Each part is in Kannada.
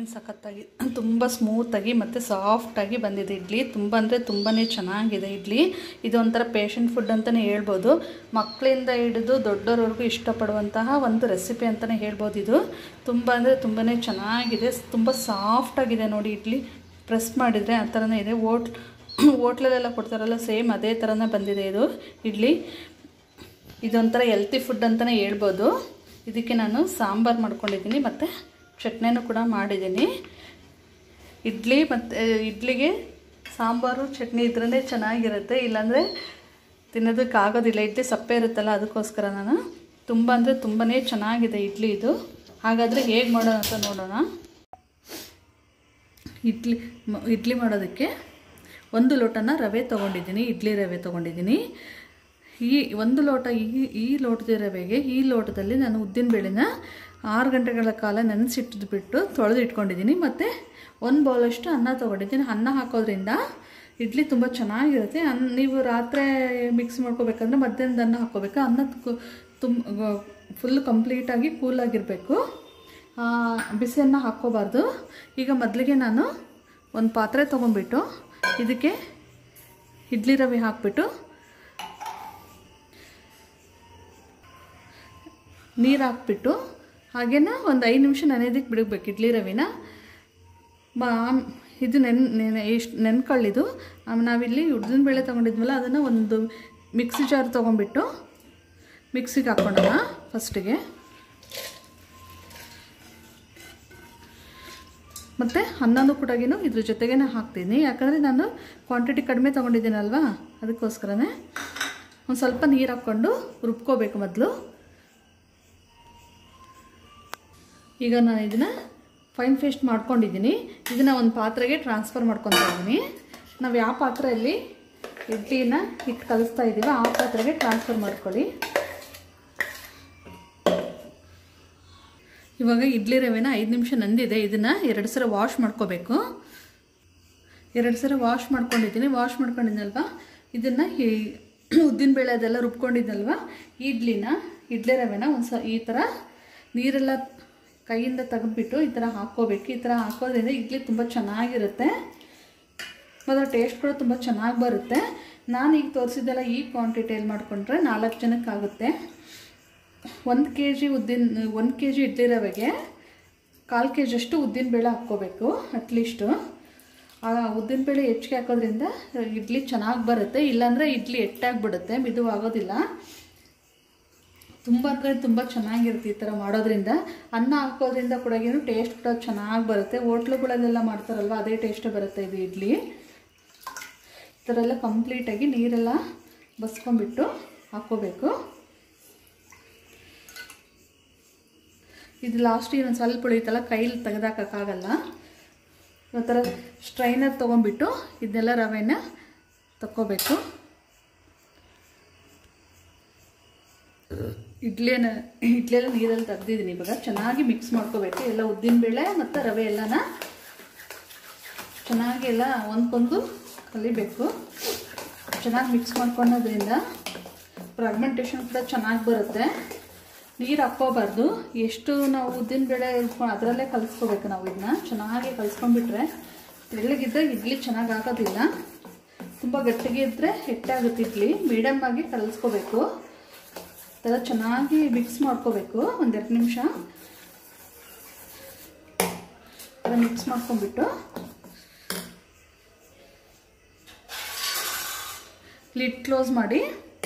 ಏನು ಸಖತ್ತಾಗಿ ತುಂಬ ಸ್ಮೂತಾಗಿ ಮತ್ತು ಸಾಫ್ಟಾಗಿ ಬಂದಿದೆ ಇಡ್ಲಿ ತುಂಬ ಅಂದರೆ ತುಂಬಾ ಚೆನ್ನಾಗಿದೆ ಇಡ್ಲಿ ಇದು ಒಂಥರ ಪೇಷಂಟ್ ಫುಡ್ ಅಂತಲೇ ಹೇಳ್ಬೋದು ಮಕ್ಕಳಿಂದ ಹಿಡಿದು ದೊಡ್ಡೋರವರೆಗೂ ಇಷ್ಟಪಡುವಂತಹ ಒಂದು ರೆಸಿಪಿ ಅಂತಲೇ ಹೇಳ್ಬೋದು ಇದು ತುಂಬ ಅಂದರೆ ತುಂಬಾ ಚೆನ್ನಾಗಿದೆ ತುಂಬ ಸಾಫ್ಟಾಗಿದೆ ನೋಡಿ ಇಡ್ಲಿ ಪ್ರೆಸ್ ಮಾಡಿದರೆ ಆ ಥರನೇ ಇದೆ ಓಟ್ ಹೋಟ್ಲಲ್ಲೆಲ್ಲ ಕೊಡ್ತಾರಲ್ಲ ಸೇಮ್ ಅದೇ ಥರನೇ ಬಂದಿದೆ ಇದು ಇಡ್ಲಿ ಇದೊಂಥರ ಎಲ್ತಿ ಫುಡ್ ಅಂತಲೇ ಹೇಳ್ಬೋದು ಇದಕ್ಕೆ ನಾನು ಸಾಂಬಾರು ಮಾಡ್ಕೊಂಡಿದ್ದೀನಿ ಮತ್ತು ಚಟ್ನಿನೂ ಕೂಡ ಮಾಡಿದ್ದೀನಿ ಇಡ್ಲಿ ಮತ್ತು ಇಡ್ಲಿಗೆ ಸಾಂಬಾರು ಚಟ್ನಿ ಇದ್ರೇ ಚೆನ್ನಾಗಿರುತ್ತೆ ಇಲ್ಲಾಂದರೆ ತಿನ್ನೋದಕ್ಕಾಗೋದಿಲ್ಲ ಇಡ್ಲಿ ಸಪ್ಪೆ ಇರುತ್ತಲ್ಲ ಅದಕ್ಕೋಸ್ಕರ ನಾನು ತುಂಬ ಅಂದರೆ ತುಂಬಾ ಚೆನ್ನಾಗಿದೆ ಇಡ್ಲಿ ಇದು ಹಾಗಾದರೆ ಹೇಗೆ ಮಾಡೋಣ ಅಂತ ನೋಡೋಣ ಇಡ್ಲಿ ಮ- ಇಡ್ಲಿ ಮಾಡೋದಕ್ಕೆ ಒಂದು ಲೋಟನ ರವೆ ತೊಗೊಂಡಿದ್ದೀನಿ ಇಡ್ಲಿ ರವೆ ತೊಗೊಂಡಿದ್ದೀನಿ ಈ ಒಂದು ಲೋಟ ಈ ಈ ಲೋಟದ ರವೆಗೆ ಈ ಲೋಟದಲ್ಲಿ ನಾನು ಉದ್ದಿನಬೇಳೆನ ಆರು ಗಂಟೆಗಳ ಕಾಲ ನೆನೆಸಿಟ್ಟಿದ್ದು ಬಿಟ್ಟು ತೊಳೆದು ಇಟ್ಕೊಂಡಿದ್ದೀನಿ ಮತ್ತು ಒಂದು ಬೌಲಷ್ಟು ಅನ್ನ ತೊಗೊಂಡಿದ್ದೀನಿ ಅನ್ನ ಹಾಕೋದ್ರಿಂದ ಇಡ್ಲಿ ತುಂಬ ಚೆನ್ನಾಗಿರುತ್ತೆ ಅನ್ನ ನೀವು ರಾತ್ರಿ ಮಿಕ್ಸ್ ಮಾಡ್ಕೋಬೇಕಂದ್ರೆ ಮಧ್ಯಾಹ್ನದ ಅನ್ನ ಹಾಕ್ಕೋಬೇಕು ಅನ್ನ ತುಂಬ ಫುಲ್ ಕಂಪ್ಲೀಟಾಗಿ ಕೂಲಾಗಿರಬೇಕು ಬಿಸಿಯನ್ನು ಹಾಕ್ಕೋಬಾರ್ದು ಈಗ ಮೊದಲಿಗೆ ನಾನು ಒಂದು ಪಾತ್ರೆ ತೊಗೊಂಡ್ಬಿಟ್ಟು ಇದಕ್ಕೆ ಇಡ್ಲಿ ರವೆ ಹಾಕ್ಬಿಟ್ಟು ನೀರು ಹಾಕ್ಬಿಟ್ಟು ಹಾಗೇನ ಒಂದು ಐದು ನಿಮಿಷ ನೆನೆಯೋದಕ್ಕೆ ಬಿಡಬೇಕು ಇಡ್ಲಿ ರವಿನ ಬಾ ಇದು ನೆನ್ ನೆನೆ ಎಷ್ಟು ನೆನ್ಕೊಳ್ಳಿದು ಆಮೇಲೆ ನಾವಿಲ್ಲಿ ಉದ್ದಿನ ಬೇಳೆ ತೊಗೊಂಡಿದ್ವಲ್ಲ ಅದನ್ನು ಒಂದು ಮಿಕ್ಸಿ ಜಾರ್ ತೊಗೊಂಡ್ಬಿಟ್ಟು ಮಿಕ್ಸಿಗೆ ಹಾಕ್ಕೊಳ್ಳೋಣ ಫಸ್ಟಿಗೆ ಮತ್ತು ಅನ್ನನೂ ಕೂಡ ಇದ್ರ ಜೊತೆಗೇ ಹಾಕ್ತೀನಿ ಯಾಕಂದರೆ ನಾನು ಕ್ವಾಂಟಿಟಿ ಕಡಿಮೆ ತೊಗೊಂಡಿದ್ದೀನಲ್ವಾ ಅದಕ್ಕೋಸ್ಕರನೇ ಒಂದು ಸ್ವಲ್ಪ ನೀರು ಹಾಕ್ಕೊಂಡು ರುಬ್ಕೋಬೇಕು ಮೊದಲು ಈಗ ನಾನು ಇದನ್ನು ಫೈನ್ ಪೇಸ್ಟ್ ಮಾಡ್ಕೊಂಡಿದ್ದೀನಿ ಇದನ್ನು ಒಂದು ಪಾತ್ರೆಗೆ ಟ್ರಾನ್ಸ್ಫರ್ ಮಾಡ್ಕೊತಾ ಇದ್ದೀನಿ ನಾವು ಯಾವ ಪಾತ್ರೆಯಲ್ಲಿ ಇಡ್ಲಿನ ಹಿಟ್ಟು ಕಲಿಸ್ತಾ ಇದ್ದೀವೋ ಆ ಪಾತ್ರೆಗೆ ಟ್ರಾನ್ಸ್ಫರ್ ಮಾಡ್ಕೊಳ್ಳಿ ಇವಾಗ ಇಡ್ಲಿ ರವೆನ ಐದು ನಿಮಿಷ ನಂದಿದೆ ಇದನ್ನು ಎರಡು ಸಲ ವಾಶ್ ಮಾಡ್ಕೋಬೇಕು ಎರಡು ಸಲ ವಾಶ್ ಮಾಡ್ಕೊಂಡಿದ್ದೀನಿ ವಾಶ್ ಮಾಡ್ಕೊಂಡಿದ್ದಲ್ವ ಇದನ್ನು ಈ ಉದ್ದಿನಬೇಳೆ ಅದೆಲ್ಲ ರುಬ್ಕೊಂಡಿದ್ದಲ್ವ ಇಡ್ಲಿನ ಇಡ್ಲಿ ರವೆನ ಒಂದು ಸ ಈ ಥರ ನೀರೆಲ್ಲ ಕೈಯಿಂದ ತೆಗೆದ್ಬಿಟ್ಟು ಈ ಥರ ಹಾಕ್ಕೋಬೇಕು ಈ ಥರ ಹಾಕೋದ್ರಿಂದ ಇಡ್ಲಿ ತುಂಬ ಚೆನ್ನಾಗಿರುತ್ತೆ ಮತ್ತು ಟೇಸ್ಟ್ ಕೂಡ ತುಂಬ ಚೆನ್ನಾಗಿ ಬರುತ್ತೆ ನಾನು ಈಗ ತೋರಿಸಿದ್ದೆಲ್ಲ ಈ ಕ್ವಾಂಟಿಟಿಯಲ್ಲಿ ಮಾಡಿಕೊಂಡ್ರೆ ನಾಲ್ಕು ಜನಕ್ಕಾಗುತ್ತೆ ಒಂದು ಕೆ ಜಿ ಉದ್ದಿನ ಒಂದು ಕೆ ಜಿ ಇಡ್ಲಿ ರವೆಗೆ ಕಾಲು ಕೆ ಜಿಯಷ್ಟು ಉದ್ದಿನಬೇಳೆ ಹಾಕ್ಕೋಬೇಕು ಅಟ್ಲೀಸ್ಟು ಆ ಉದ್ದಿನಬೇಳೆ ಹೆಚ್ಚಿಗೆ ಹಾಕೋದ್ರಿಂದ ಇಡ್ಲಿ ಚೆನ್ನಾಗಿ ಬರುತ್ತೆ ಇಲ್ಲಾಂದರೆ ಇಡ್ಲಿ ಎಟ್ಟಾಗಿಬಿಡುತ್ತೆ ಮಿದುವಾಗೋದಿಲ್ಲ ತುಂಬ ಅಂದರೆ ತುಂಬ ಚೆನ್ನಾಗಿರುತ್ತೆ ಈ ಥರ ಮಾಡೋದ್ರಿಂದ ಅನ್ನ ಹಾಕೋದ್ರಿಂದ ಕೂಡ ಏನು ಟೇಸ್ಟ್ ಕೂಡ ಚೆನ್ನಾಗಿ ಬರುತ್ತೆ ಹೋಟ್ಲುಗಳಲ್ಲೆಲ್ಲ ಮಾಡ್ತಾರಲ್ವ ಅದೇ ಟೇಸ್ಟ್ ಬರುತ್ತೆ ಇದು ಇಡ್ಲಿ ಈ ಥರ ಎಲ್ಲ ಕಂಪ್ಲೀಟಾಗಿ ನೀರೆಲ್ಲ ಬಸ್ಕೊಂಡ್ಬಿಟ್ಟು ಹಾಕ್ಕೋಬೇಕು ಇದು ಲಾಸ್ಟಿಗೆ ಒಂದು ಸ್ವಲ್ಪ ಉಳಿತಲ್ಲ ಕೈಲಿ ತೆಗೆದಾಕೋಕ್ಕಾಗಲ್ಲ ಈ ಥರ ಸ್ಟ್ರೈನರ್ ತೊಗೊಂಡ್ಬಿಟ್ಟು ಇದನ್ನೆಲ್ಲ ರವೆನ ತಕ್ಕೋಬೇಕು ಇಡ್ಲಿನ ಇಡ್ಲಿಯೆಲ್ಲ ನೀರಲ್ಲಿ ತೆಗ್ದಿದ್ದೀನಿ ಇವಾಗ ಚೆನ್ನಾಗಿ ಮಿಕ್ಸ್ ಮಾಡ್ಕೋಬೇಕು ಎಲ್ಲ ಉದ್ದಿನಬೇಳೆ ಮತ್ತು ರವೆ ಎಲ್ಲನ ಚೆನ್ನಾಗಿ ಎಲ್ಲ ಒಂದ್ಕೊಂದು ಕಲಿಬೇಕು ಚೆನ್ನಾಗಿ ಮಿಕ್ಸ್ ಮಾಡ್ಕೊಳೋದ್ರಿಂದ ಫ್ರಾಗ್ಮೆಂಟೇಷನ್ ಕೂಡ ಚೆನ್ನಾಗಿ ಬರುತ್ತೆ ನೀರು ಹಾಕ್ಕೋಬಾರ್ದು ಎಷ್ಟು ನಾವು ಉದ್ದಿನಬೇಳೆ ಇಟ್ಕೊಂಡು ಅದರಲ್ಲೇ ಕಲಿಸ್ಕೋಬೇಕು ನಾವು ಇದನ್ನ ಚೆನ್ನಾಗಿ ಕಲಿಸ್ಕೊಂಡ್ಬಿಟ್ರೆ ತೆಳ್ಳಗಿದ್ರೆ ಇಡ್ಲಿ ಚೆನ್ನಾಗಿ ಆಗೋದಿಲ್ಲ ತುಂಬ ಗಟ್ಟಿಗೆ ಇದ್ದರೆ ಹೆಚ್ಚಾಗುತ್ತೆ ಇಡ್ಲಿ ಮೀಡಿಯಮ್ ಆಗಿ ಕಲಿಸ್ಕೋಬೇಕು ಈ ಥರ ಚೆನ್ನಾಗಿ ಮಿಕ್ಸ್ ಮಾಡ್ಕೋಬೇಕು ಒಂದೆರಡು ನಿಮಿಷ ಥರ ಮಿಕ್ಸ್ ಮಾಡ್ಕೊಂಡ್ಬಿಟ್ಟು ಲಿಡ್ ಕ್ಲೋಸ್ ಮಾಡಿ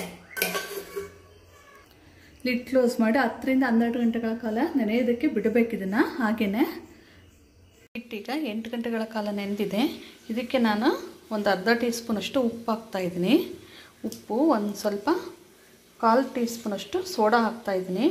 ಲಿಡ್ ಕ್ಲೋಸ್ ಮಾಡಿ ಹತ್ತರಿಂದ ಹನ್ನೆರಡು ಗಂಟೆಗಳ ಕಾಲ ನೆನೆಯೋದಕ್ಕೆ ಬಿಡಬೇಕು ಇದನ್ನು ಹಾಗೆಯೇ ಹಿಟ್ಟೀಗ ಎಂಟು ಗಂಟೆಗಳ ಕಾಲ ನೆನೆದಿದೆ ಇದಕ್ಕೆ ನಾನು ಒಂದು ಅರ್ಧ ಟೀ ಸ್ಪೂನಷ್ಟು ಉಪ್ಪು ಹಾಕ್ತಾಯಿದ್ದೀನಿ ಉಪ್ಪು ಒಂದು ಸ್ವಲ್ಪ ಕಾಲು ಟೀ ಸ್ಪೂನಷ್ಟು ಸೋಡಾ ಹಾಕ್ತಾಯಿದ್ದೀನಿ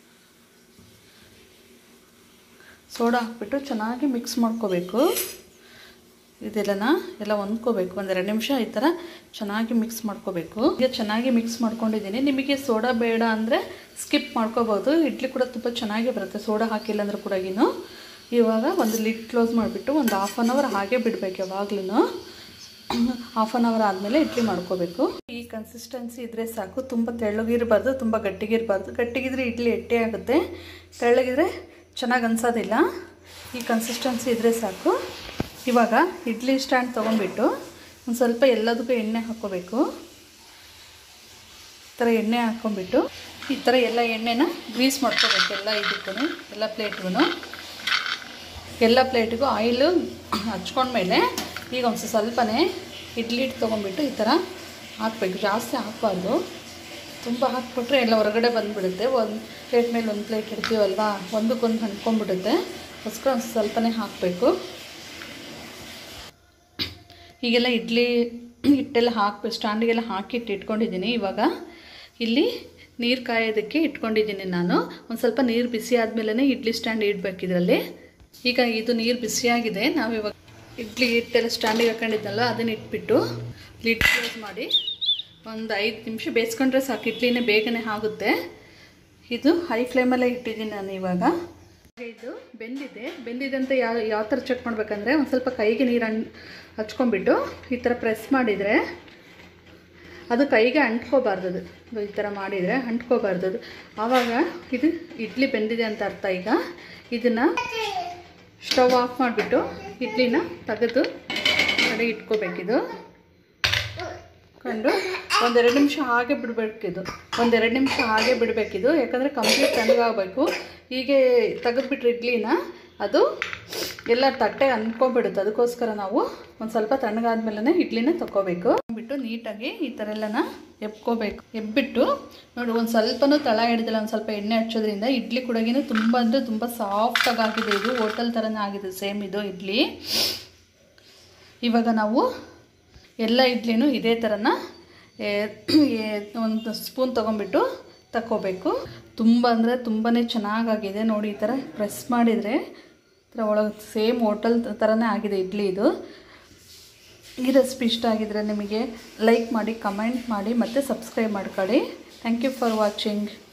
ಸೋಡಾ ಹಾಕ್ಬಿಟ್ಟು ಚೆನ್ನಾಗಿ ಮಿಕ್ಸ್ ಮಾಡ್ಕೋಬೇಕು ಇದೆಲ್ಲನ ಎಲ್ಲ ಹೊಂದ್ಕೋಬೇಕು ಒಂದೆರಡು ನಿಮಿಷ ಈ ಥರ ಚೆನ್ನಾಗಿ ಮಿಕ್ಸ್ ಮಾಡ್ಕೋಬೇಕು ಈಗ ಚೆನ್ನಾಗಿ ಮಿಕ್ಸ್ ಮಾಡ್ಕೊಂಡಿದ್ದೀನಿ ನಿಮಗೆ ಸೋಡಾ ಬೇಡ ಅಂದರೆ ಸ್ಕಿಪ್ ಮಾಡ್ಕೋಬೋದು ಇಡ್ಲಿ ಕೂಡ ತುಂಬ ಚೆನ್ನಾಗಿ ಬರುತ್ತೆ ಸೋಡಾ ಹಾಕಿಲ್ಲ ಅಂದ್ರೆ ಕೂಡ ಇವಾಗ ಒಂದು ಲಿಡ್ ಕ್ಲೋಸ್ ಮಾಡಿಬಿಟ್ಟು ಒಂದು ಹಾಫ್ ಆನ್ ಅವರ್ ಹಾಗೆ ಬಿಡಬೇಕು ಯಾವಾಗ್ಲೂ ಹಾಫ್ ಆನ್ ಅವರ್ ಆದಮೇಲೆ ಇಡ್ಲಿ ಮಾಡ್ಕೋಬೇಕು ಈ ಕನ್ಸಿಸ್ಟೆನ್ಸಿ ಇದ್ದರೆ ಸಾಕು ತುಂಬ ತೆಳ್ಳಗಿರಬಾರ್ದು ತುಂಬ ಗಟ್ಟಿಗಿರಬಾರ್ದು ಗಟ್ಟಿಗಿದ್ರೆ ಇಡ್ಲಿ ಎಟ್ಟೆ ಆಗುತ್ತೆ ತೆಳ್ಳಗಿದ್ರೆ ಚೆನ್ನಾಗಿ ಅನ್ಸೋದಿಲ್ಲ ಈ ಕನ್ಸಿಸ್ಟೆನ್ಸಿ ಇದ್ದರೆ ಸಾಕು ಇವಾಗ ಇಡ್ಲಿ ಸ್ಟ್ಯಾಂಡ್ ತೊಗೊಂಡ್ಬಿಟ್ಟು ಒಂದು ಸ್ವಲ್ಪ ಎಲ್ಲದಕ್ಕೂ ಎಣ್ಣೆ ಹಾಕ್ಕೋಬೇಕು ಈ ಥರ ಎಣ್ಣೆ ಹಾಕ್ಕೊಂಬಿಟ್ಟು ಈ ಥರ ಎಲ್ಲ ಎಣ್ಣೆನ ಗ್ರೀಸ್ ಮಾಡ್ಕೋಬೇಕು ಎಲ್ಲ ಇದಕ್ಕೂ ಎಲ್ಲ ಪ್ಲೇಟ್ಗೂ ಎಲ್ಲ ಪ್ಲೇಟಿಗೂ ಆಯಿಲು ಹಚ್ಕೊಂಡ್ಮೇಲೆ ಈಗ ಒಂದು ಸ್ವಲ್ಪನೇ ಇಡ್ಲಿ ಹಿಟ್ಟು ತೊಗೊಂಡ್ಬಿಟ್ಟು ಈ ಥರ ಹಾಕಬೇಕು ಜಾಸ್ತಿ ಹಾಕಬಾರ್ದು ತುಂಬ ಹಾಕ್ಬಿಟ್ರೆ ಎಲ್ಲ ಹೊರಗಡೆ ಬಂದುಬಿಡುತ್ತೆ ಒಂದು ಪ್ಲೇಟ್ ಮೇಲೆ ಒಂದು ಪ್ಲೇಟ್ ಇಡ್ತೀವಲ್ವಾ ಒಂದಕ್ಕೊಂದು ಅಂಟ್ಕೊಂಡ್ಬಿಡುತ್ತೆ ಅದಕ್ಕೋಸ್ಕರ ಒಂದು ಸ್ವಲ್ಪನೇ ಹಾಕಬೇಕು ಹೀಗೆಲ್ಲ ಇಡ್ಲಿ ಹಿಟ್ಟೆಲ್ಲ ಹಾಕಿ ಸ್ಟ್ಯಾಂಡಿಗೆಲ್ಲ ಹಾಕಿಟ್ಟು ಇಟ್ಕೊಂಡಿದ್ದೀನಿ ಇವಾಗ ಇಲ್ಲಿ ನೀರು ಕಾಯೋದಕ್ಕೆ ಇಟ್ಕೊಂಡಿದ್ದೀನಿ ನಾನು ಒಂದು ಸ್ವಲ್ಪ ನೀರು ಬಿಸಿ ಆದಮೇಲೆ ಇಡ್ಲಿ ಸ್ಟ್ಯಾಂಡ್ ಇಡಬೇಕು ಇದರಲ್ಲಿ ಈಗ ಇದು ನೀರು ಬಿಸಿಯಾಗಿದೆ ನಾವು ಇವಾಗ ಇಡ್ಲಿ ಹಿಟ್ಟೆಲ್ಲ ಸ್ಟ್ಯಾಂಡಿಗೆ ಹಾಕೊಂಡಿದ್ನಲ್ಲ ಅದನ್ನ ಇಟ್ಬಿಟ್ಟು ಲಿಡ್ ಕ್ಲೋಸ್ ಮಾಡಿ ಒಂದು ಐದು ನಿಮಿಷ ಬೇಯಿಸ್ಕೊಂಡ್ರೆ ಸಾಕು ಇಡ್ಲಿನೇ ಬೇಗನೆ ಆಗುತ್ತೆ ಇದು ಹೈ ಫ್ಲೇಮಲ್ಲೇ ಇಟ್ಟಿದ್ದೀನಿ ನಾನು ಇವಾಗ ಇದು ಬೆಂದಿದೆ ಬೆಂದಿದೆ ಅಂತ ಯಾವ ಯಾವ ಥರ ಚೆಕ್ ಮಾಡಬೇಕಂದ್ರೆ ಒಂದು ಸ್ವಲ್ಪ ಕೈಗೆ ನೀರು ಅಣ್ ಹಚ್ಕೊಂಡ್ಬಿಟ್ಟು ಈ ಥರ ಪ್ರೆಸ್ ಮಾಡಿದರೆ ಅದು ಕೈಗೆ ಅಂಟ್ಕೋಬಾರ್ದು ಅದು ಇದು ಈ ಥರ ಮಾಡಿದರೆ ಅಂಟ್ಕೋಬಾರ್ದು ಅದು ಆವಾಗ ಇದು ಇಡ್ಲಿ ಬೆಂದಿದೆ ಅಂತ ಅರ್ಥ ಈಗ ಇದನ್ನು ಸ್ಟವ್ ಆಫ್ ಮಾಡಿಬಿಟ್ಟು ಇಡ್ಲಿನ ತೆಗೆದು ಕಡೆ ಇಟ್ಕೋಬೇಕಿದು ಕೊಂಡು ಒಂದೆರಡು ನಿಮಿಷ ಹಾಗೆ ಬಿಡಬೇಕಿದು ಒಂದೆರಡು ನಿಮಿಷ ಹಾಗೆ ಬಿಡಬೇಕಿದು ಯಾಕಂದರೆ ಕಂಪ್ಲೀಟ್ ತಣ್ಣಗಾಗಬೇಕು ಹೀಗೆ ತೆಗೆದ್ಬಿಟ್ರೆ ಇಡ್ಲಿನ ಅದು ಎಲ್ಲ ತಟ್ಟೆ ಅಂದ್ಕೊಂಡ್ಬಿಡುತ್ತೆ ಅದಕ್ಕೋಸ್ಕರ ನಾವು ಒಂದು ಸ್ವಲ್ಪ ತಣ್ಣಗಾದ್ಮೇಲೆ ಇಡ್ಲಿನ ತಗೋಬೇಕು ಬಿಟ್ಟು ನೀಟಾಗಿ ಈ ಥರ ಎಲ್ಲನ ಎಬ್ಕೋಬೇಕು ಎಬ್ಬಿಟ್ಟು ನೋಡಿ ಒಂದು ಸ್ವಲ್ಪನೂ ತಳ ಹಿಡಿದಿಲ್ಲ ಒಂದು ಸ್ವಲ್ಪ ಎಣ್ಣೆ ಹಚ್ಚೋದ್ರಿಂದ ಇಡ್ಲಿ ಕುಡಗಿನೂ ತುಂಬ ಅಂದರೆ ತುಂಬ ಸಾಫ್ಟಾಗಿ ಆಗಿದೆ ಇದು ಹೋಟೆಲ್ ಥರನೇ ಆಗಿದೆ ಸೇಮ್ ಇದು ಇಡ್ಲಿ ಇವಾಗ ನಾವು ಎಲ್ಲ ಇಡ್ಲಿನೂ ಇದೇ ಥರನ ಒಂದು ಸ್ಪೂನ್ ತೊಗೊಂಬಿಟ್ಟು ತಗೋಬೇಕು ತುಂಬ ಅಂದರೆ ತುಂಬಾ ಚೆನ್ನಾಗಾಗಿದೆ ನೋಡಿ ಈ ಥರ ಪ್ರೆಸ್ ಮಾಡಿದರೆ ಈ ಥರ ಒಳಗೆ ಸೇಮ್ ಹೋಟೆಲ್ ಥರನೇ ಆಗಿದೆ ಇಡ್ಲಿ ಇದು ಈ ರೆಸಿಪಿ ಇಷ್ಟ ಆಗಿದ್ರೆ ನಿಮಗೆ ಲೈಕ್ ಮಾಡಿ ಕಮೆಂಟ್ ಮಾಡಿ ಮತ್ತು ಸಬ್ಸ್ಕ್ರೈಬ್ ಮಾಡ್ಕೊಳ್ಳಿ ಥ್ಯಾಂಕ್ ಯು ಫಾರ್ ವಾಚಿಂಗ್